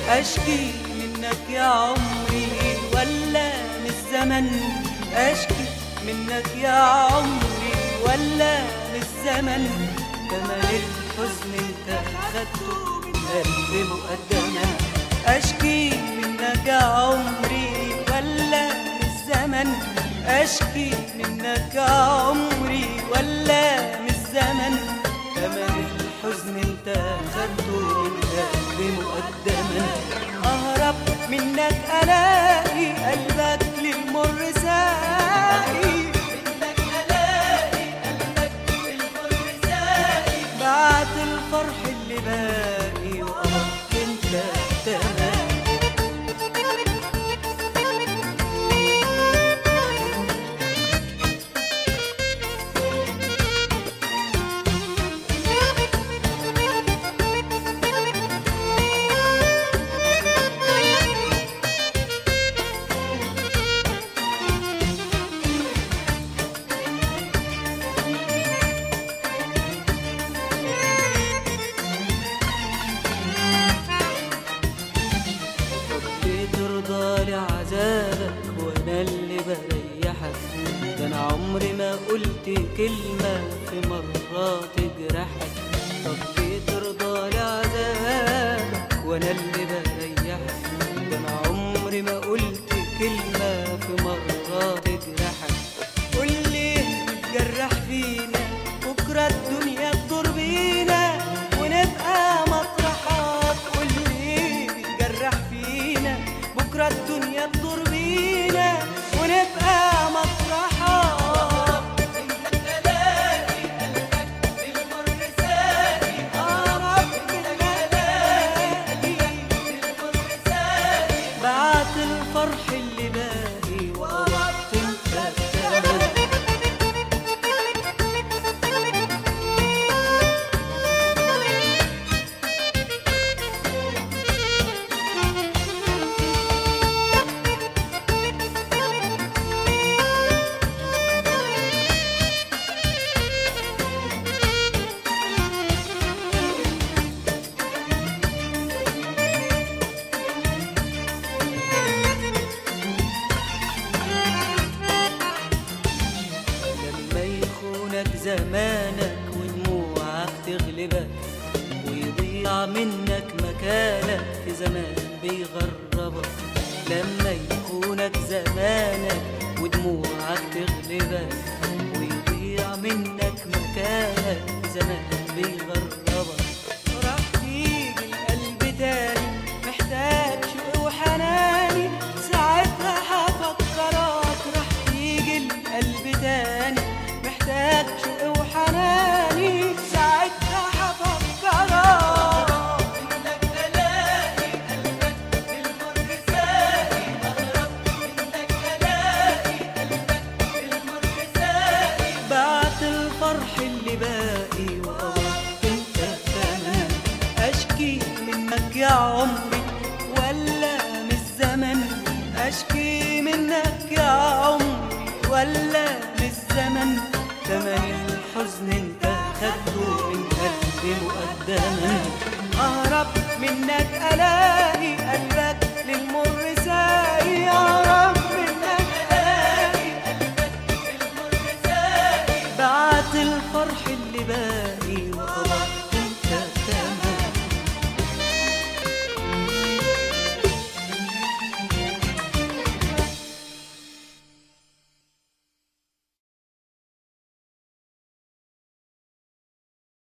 اشكي منك يا عمري ولا من الزمن اشكي منك يا عمري ولا من الزمن تمن الحزن انت خدته من قلبي مقدما اشكي منك يا عمري ولا من الزمن اشكي منك يا عمري ولا من الزمن تمن الحزن انت خدته من قلبي مقدما اهرب منك الاقي قلبك للمر ساقي منك الاقي قلبك للمر ساقي بعد الفرح اللي باقي وقربت انت تمام ربي ترضى لعذابك وانا اللي بريحك ده انا عمري ما قلت كلمة في مرة تجرحك ربي ترضى لعذابك وانا اللي بريحك ده انا عمري ما قلت كلمة في مرة تجرحك قول ليه بتجرح فينا بكرة الدنيا تدور بينا ونبقى مطرحات قول ليه بتجرح فينا بكرة الدنيا تدور بينا ونبقى مطرحات بعت الفرح اللي باقي وقربت انت تمام لما يخونك زمانك ودموعك تغلبك ويضيع منك مكانك في زمان بيغربك لما يخونك زمانك ودموعك تغلبك ويضيع منك مكانك في زمان بيغربك راح تيجي القلب تاني محتاج شوق وحناني ساعتها هفكرك راح تيجي القلب تاني محتاج شوق وحناني ساعتها هفكرك انك الاقي قلبك للمر ساقي اقرب انك الاقي قلبك للمر ساقي بعت الفرح اللي باقي وقربت انت تمام اشكي منك يا عمري ولا من الزمن اشكي منك يا عمري ولا من الزمن تمن الحزن انت خدته من قلبي مقدما